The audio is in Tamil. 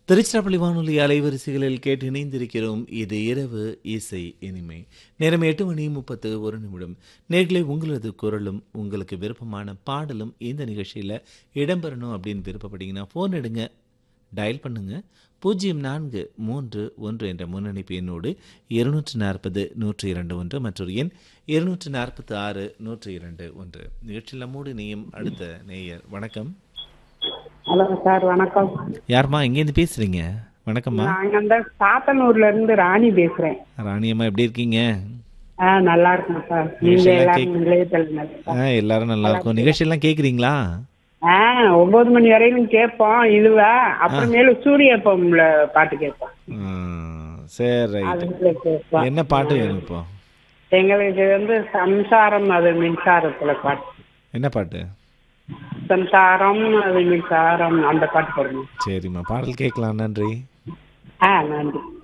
திருச்சிராப்பள்ளி வானொலி அலைவரிசைகளில் கேட்டு இணைந்திருக்கிறோம் இது இரவு இசை இனிமை நேரம் எட்டு மணி முப்பத்து ஒரு நிமிடம் நேர்களை உங்களது குரலும் உங்களுக்கு விருப்பமான பாடலும் இந்த நிகழ்ச்சியில் இடம்பெறணும் அப்படின்னு விருப்பப்பட்டீங்கன்னா ஃபோன் எடுங்க டயல் பண்ணுங்க பூஜ்ஜியம் நான்கு மூன்று ஒன்று என்ற முன்னணிப்பு எண்ணோடு இருநூற்று நாற்பது நூற்றி இரண்டு ஒன்று மற்றொரு எண் இருநூற்று நாற்பத்தி ஆறு நூற்றி இரண்டு ஒன்று நிகழ்ச்சியில் நம்மோடு நேயம் அடுத்த நேயர் வணக்கம் ஹலோ சார் வணக்கம் யாரும்மா எங்கேருந்து பேசுறீங்க வணக்கம்மா நாங்க அந்த சாத்தனூர்ல இருந்து ராணி பேசுறேன் ராணியம்மா எப்படி இருக்கீங்க ஆ நல்லா இருக்கேன் சார் நீங்க நிகழ்ச்சியெல்லாம் எல்லாரும் நிலையத்தில் ஆ எல்லாரும் நல்லா இருக்கும் நிகழ்ச்சியெல்லாம் கேட்குறீங்களா ஆ ஒன்பது மணி வரையிலும் கேட்போம் இதுவ அப்புறமேலு சூரியப்பம்ல பாட்டு கேட்போம் சரி ரைட் அதுல கேட்போம் என்ன பாட்டு வேணும் இப்போ எங்களுக்கு வந்து சம்சாரம் அது மின்சாரத்துல பாட்டு என்ன பாட்டு சம்சாரம் அது மின்சாரம் அந்த பாட்டு போடணும் சரிம்மா பாடல் கேட்கலாம் நன்றி ஆ நன்றி